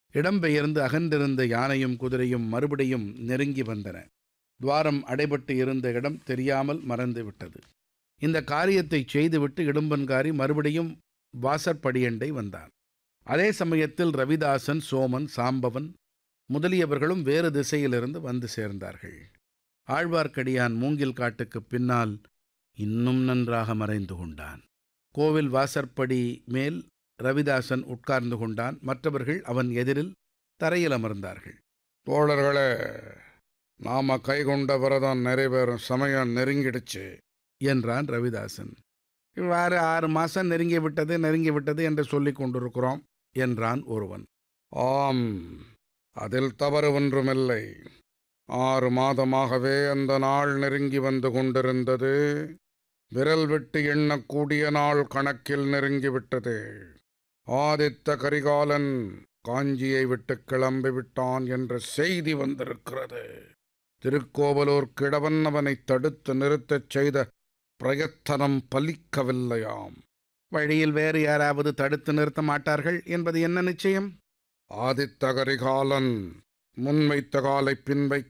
இடம்பெயர்ந்து அகன்றிருந்த யானையும் குதிரையும் மறுபடியும் நெருங்கி வந்தன துவாரம் அடைபட்டு இருந்த இடம் தெரியாமல் மறந்து விட்டது இந்த காரியத்தை செய்துவிட்டு இடும்பன்காரி மறுபடியும் வாசற்படியண்டை வந்தான் அதே சமயத்தில் ரவிதாசன் சோமன் சாம்பவன் முதலியவர்களும் வேறு திசையிலிருந்து வந்து சேர்ந்தார்கள் ஆழ்வார்க்கடியான் மூங்கில் காட்டுக்குப் பின்னால் இன்னும் நன்றாக மறைந்து கொண்டான் கோவில் வாசற்படி மேல் ரவிதாசன் உட்கார்ந்து கொண்டான் மற்றவர்கள் அவன் எதிரில் தரையில் அமர்ந்தார்கள் தோழர்களே நாம கைகொண்ட விரதம் நிறைவேறும் சமயம் நெருங்கிடுச்சு என்றான் ரவிதாசன் இவ்வாறு ஆறு மாசம் நெருங்கி விட்டது நெருங்கி விட்டது என்று சொல்லிக் கொண்டிருக்கிறோம் என்றான் ஒருவன் ஆம் அதில் தவறு ஒன்றுமில்லை ஆறு மாதமாகவே அந்த நாள் நெருங்கி வந்து கொண்டிருந்தது விரல் விட்டு எண்ணக்கூடிய நாள் கணக்கில் நெருங்கிவிட்டது ஆதித்த கரிகாலன் காஞ்சியை விட்டு கிளம்பி விட்டான் என்ற செய்தி வந்திருக்கிறது திருக்கோவலூர் கிழவன் அவனை தடுத்து நிறுத்தச் செய்த பிரயத்தனம் பலிக்கவில்லையாம் வழியில் வேறு யாராவது தடுத்து நிறுத்த மாட்டார்கள் என்பது என்ன நிச்சயம் ஆதித்த கரிகாலன் முன்வைத்த காலை பின்வைக்க